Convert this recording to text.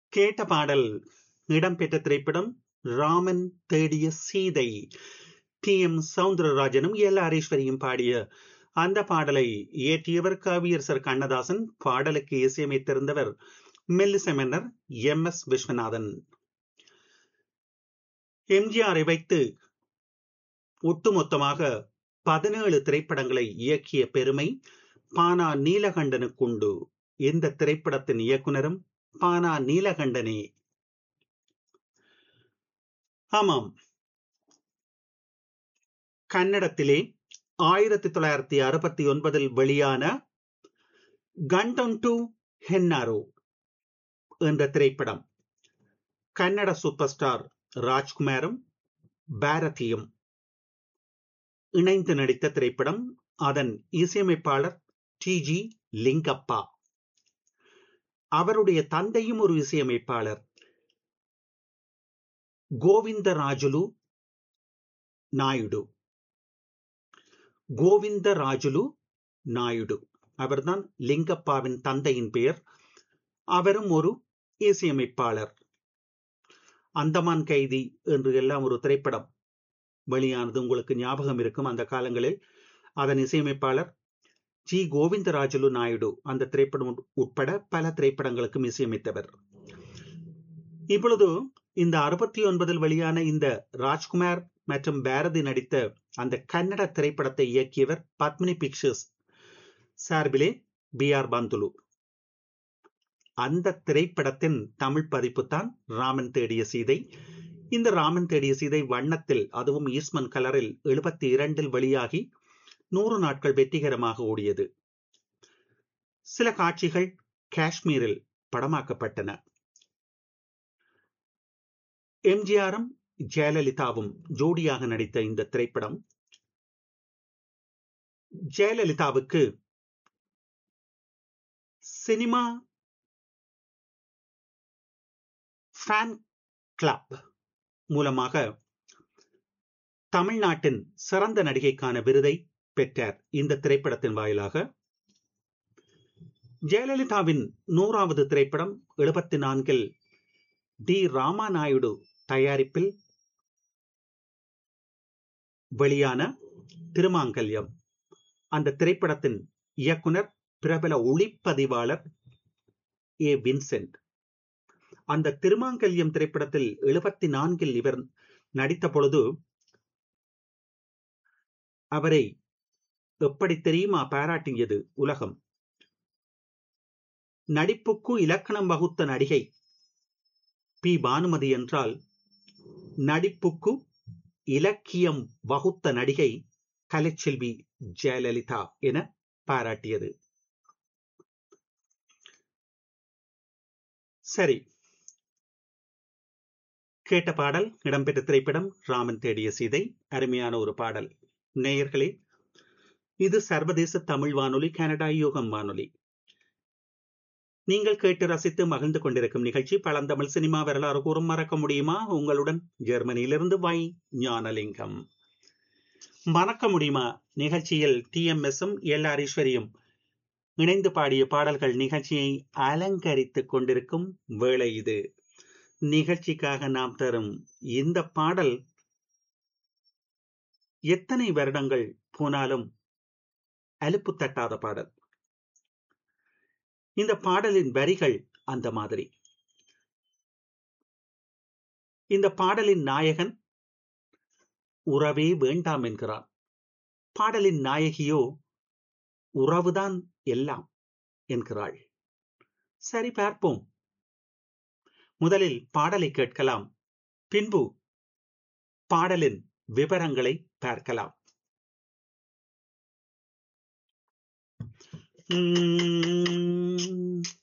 கேட்ட பாடல் இடம்பெற்ற திரைப்படம் ராமன் தேடிய சீதை டி எம் சவுந்தரராஜனும் எல் ஹரீஸ்வரியும் பாடிய அந்த பாடலை இயற்றியவர் கவியரசர் கண்ணதாசன் பாடலுக்கு இசையமைத்திருந்தவர் மெல்லிசை மன்னர் எம் எஸ் விஸ்வநாதன் எம்ஜிஆரை வைத்து ஒட்டுமொத்தமாக பதினேழு திரைப்படங்களை இயக்கிய பெருமை பானா நீலகண்டனுக்குண்டு இந்த திரைப்படத்தின் இயக்குனரும் பானா நீலகண்டனே ஆமாம் கன்னடத்திலே ஆயிரத்தி தொள்ளாயிரத்தி அறுபத்தி ஒன்பதில் வெளியான கண்டன் டு ஹென்னாரோ என்ற திரைப்படம் கன்னட சூப்பர் ஸ்டார் ராஜ்குமாரும் பாரதியும் இணைந்து நடித்த திரைப்படம் அதன் இசையமைப்பாளர் டி ஜி லிங்கப்பா அவருடைய தந்தையும் ஒரு இசையமைப்பாளர் கோவிந்தராஜுலு நாயுடு கோவிந்தராஜுலு நாயுடு அவர்தான் லிங்கப்பாவின் தந்தையின் பெயர் அவரும் ஒரு இசையமைப்பாளர் அந்தமான் கைதி என்று எல்லாம் ஒரு திரைப்படம் வெளியானது உங்களுக்கு ஞாபகம் இருக்கும் அந்த காலங்களில் அதன் இசையமைப்பாளர் ஜி கோவிந்தராஜுலு நாயுடு அந்த திரைப்படம் உட்பட பல திரைப்படங்களுக்கும் இசையமைத்தவர் இப்பொழுது இந்த அறுபத்தி ஒன்பதில் வெளியான இந்த ராஜ்குமார் மற்றும் பாரதி நடித்த அந்த கன்னட திரைப்படத்தை இயக்கியவர் பத்மினி பிக்சர்ஸ் சார்பிலே பி ஆர் பந்துலு அந்த திரைப்படத்தின் தமிழ் பதிப்பு தான் ராமன் தேடிய சீதை இந்த ராமன் தேடிய சீதை வண்ணத்தில் அதுவும் ஈஸ்மன் கலரில் எழுபத்தி இரண்டில் வெளியாகி நூறு நாட்கள் வெற்றிகரமாக ஓடியது சில காட்சிகள் காஷ்மீரில் படமாக்கப்பட்டன எம்ஜிஆரும் ஜெயலலிதாவும் ஜோடியாக நடித்த இந்த திரைப்படம் ஜெயலலிதாவுக்கு சினிமா ஃபேன் கிளப் மூலமாக தமிழ்நாட்டின் சிறந்த நடிகைக்கான விருதை பெற்றார் இந்த திரைப்படத்தின் வாயிலாக ஜெயலலிதாவின் நூறாவது திரைப்படம் எழுபத்தி நான்கில் டி ராமாநாயுடு தயாரிப்பில் வெளியான திருமாங்கல்யம் அந்த திரைப்படத்தின் இயக்குனர் பிரபல ஒளிப்பதிவாளர் ஏ வின்சென்ட் அந்த திருமாங்கல்யம் திரைப்படத்தில் எழுபத்தி நான்கில் இவர் நடித்த பொழுது அவரை எப்படி தெரியுமா பாராட்டியது உலகம் நடிப்புக்கு இலக்கணம் வகுத்த நடிகை பி பானுமதி என்றால் நடிப்புக்கு இலக்கியம் வகுத்த நடிகை கலைச்செல்வி ஜெயலலிதா என பாராட்டியது சரி கேட்ட பாடல் இடம்பெற்ற திரைப்படம் ராமன் தேடிய சீதை அருமையான ஒரு பாடல் நேயர்களே இது சர்வதேச தமிழ் வானொலி கனடா யோகம் வானொலி நீங்கள் கேட்டு ரசித்து மகிழ்ந்து கொண்டிருக்கும் நிகழ்ச்சி பழந்தமிழ் சினிமா வரலாறு கூறும் மறக்க முடியுமா உங்களுடன் ஜெர்மனியிலிருந்து வை ஞானலிங்கம் மறக்க முடியுமா நிகழ்ச்சியில் டி எம் எஸும் எல் ஹரீஸ்வரியும் இணைந்து பாடிய பாடல்கள் நிகழ்ச்சியை அலங்கரித்துக் கொண்டிருக்கும் வேளை இது நிகழ்ச்சிக்காக நாம் தரும் இந்த பாடல் எத்தனை வருடங்கள் போனாலும் அலுப்பு தட்டாத பாடல் இந்த பாடலின் வரிகள் அந்த மாதிரி இந்த பாடலின் நாயகன் உறவே வேண்டாம் என்கிறான் பாடலின் நாயகியோ உறவுதான் எல்லாம் என்கிறாள் சரி பார்ப்போம் முதலில் பாடலை கேட்கலாம் பின்பு பாடலின் விவரங்களை பார்க்கலாம் உம்